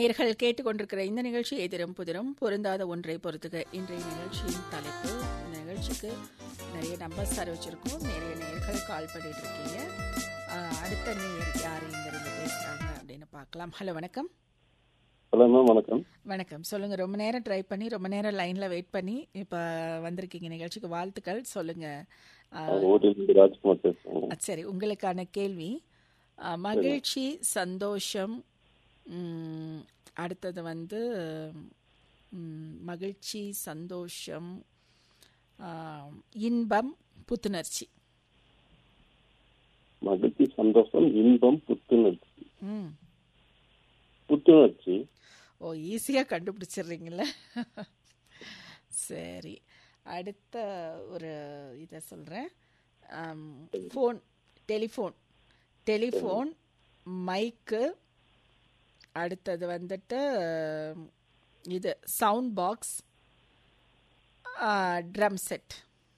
நேயர்கள் கேட்டுக்கொண்டிருக்கிற இந்த நிகழ்ச்சி எதிரும் புதிரும் பொருந்தாத ஒன்றை பொறுத்துக இன்றைய நிகழ்ச்சியின் தலைப்பு இந்த நிகழ்ச்சிக்கு நிறைய நம்பர்ஸ் அறிவிச்சிருக்கோம் நிறைய நேயர்கள் கால் பண்ணிட்டு இருக்கீங்க ஆஹ், அடுத்த நேயர் யார் இங்கிருந்து பேசுறாங்க அப்படின்னு பார்க்கலாம் ஹலோ வணக்கம் ஹலோ மேம் வணக்கம் வணக்கம் சொல்லுங்க ரொம்ப நேரம் ட்ரை பண்ணி ரொம்ப நேரம் லைன்ல வெயிட் பண்ணி இப்ப வந்திருக்கீங்க நிகழ்ச்சிக்கு வாழ்த்துக்கள் சொல்லுங்க ஆஹ், நான் ஓட்டிலிருந்து ராஜ்குமார் பேசுறேன் அஹ் சரி உங்களுக்கான கேள்வி அஹ், மகிழ்ச்சி சந்தோஷம் ம், அடுத்தது வந்து ம், மகிழ்ச்சி சந்தோஷம் ஆஹ், இன்பம் புத்துணர்ச்சி மகிழ்ச்சி சந்தோஷம் இன்பம் புத்துணர்ச்சி ம் புத்துணர்ச்சி ஓ ஈஸியாக கண்டுபிடிச்சிடுறீங்கள சரி அடுத்த ஒரு இதை சொல்கிறேன் ஃபோன் டெலிஃபோன் டெலிஃபோன் மைக்கு அடுத்தது வந்துட்டு ஆம், இது சவுண்ட் பாக்ஸ் ட்ரம் செட்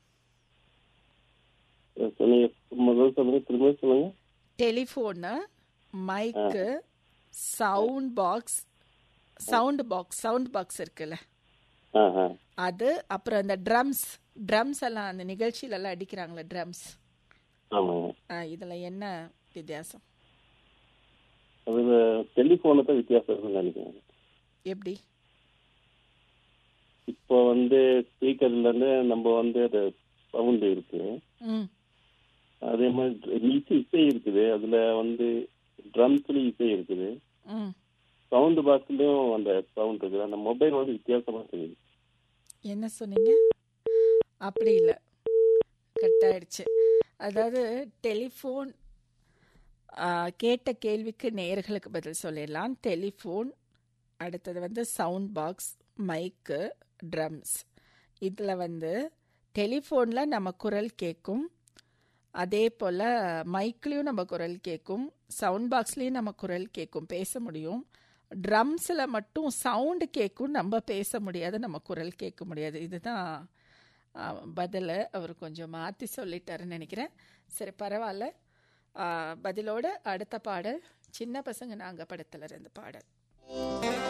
சொன்னீங்க முதல்ல சொல்லுங்க திரும்ப சொல்லுங்க டெலிஃபோனு மைக்கு sound box sound box sound box இருக்குல்ல ஆ ஆ அது அப்புறம் அந்த ட்ரம்ஸ் ட்ரம்ஸ் எல்லாம் அந்த நிகழ்ச்சியில எல்லாம் அடிக்கிறாங்களே ட்ரம்ஸ் ஆமாங்க இதுல என்ன வித்தியாசம் அதுல டெலிஃபோனை தான் வித்தியாசம் இருக்குன்னு நினைக்கிறேன் எப்படி இப்போ வந்து ஸ்பீக்கர்ல இருந்து நம்ம வந்து அது சவுண்ட் இருக்கு ம் அதே மாதிரி இசை இசை இருக்குது அதுல வந்து ட்ரம்ஸ்லயும் இசை இருக்குது ம் சவுண்ட் பாக்ஸ்லயும் அந்த சவுண்ட் இருக்குது அந்த மொபைல் வந்து வித்தியாசமா தெரியுது என்ன சொன்னீங்க அப்படி இல்லை கட் ஆயிடுச்சு அதாவது டெலிஃபோன் கேட்ட கேள்விக்கு நேயர்களுக்கு பதில் சொல்லிடலாம் டெலிஃபோன் அடுத்தது வந்து சவுண்ட் பாக்ஸ் மைக்கு ட்ரம்ஸ் இதில் வந்து டெலிஃபோனில் நம்ம குரல் கேட்கும் அதே போல் மைக்லேயும் நம்ம குரல் கேட்கும் சவுண்ட் பாக்ஸ்லேயும் நம்ம குரல் கேட்கும் பேச முடியும் ட்ரம்ஸில் மட்டும் சவுண்டு கேட்கும் நம்ம பேச முடியாது நம்ம குரல் கேட்க முடியாது இதுதான் பதில் அவர் கொஞ்சம் மாற்றி சொல்லிட்டாருன்னு நினைக்கிறேன் சரி பரவாயில்ல ஆ, பதிலோட அடுத்த பாடல் சின்ன பசங்க நாங்கள் படத்துல இருந்து பாடல்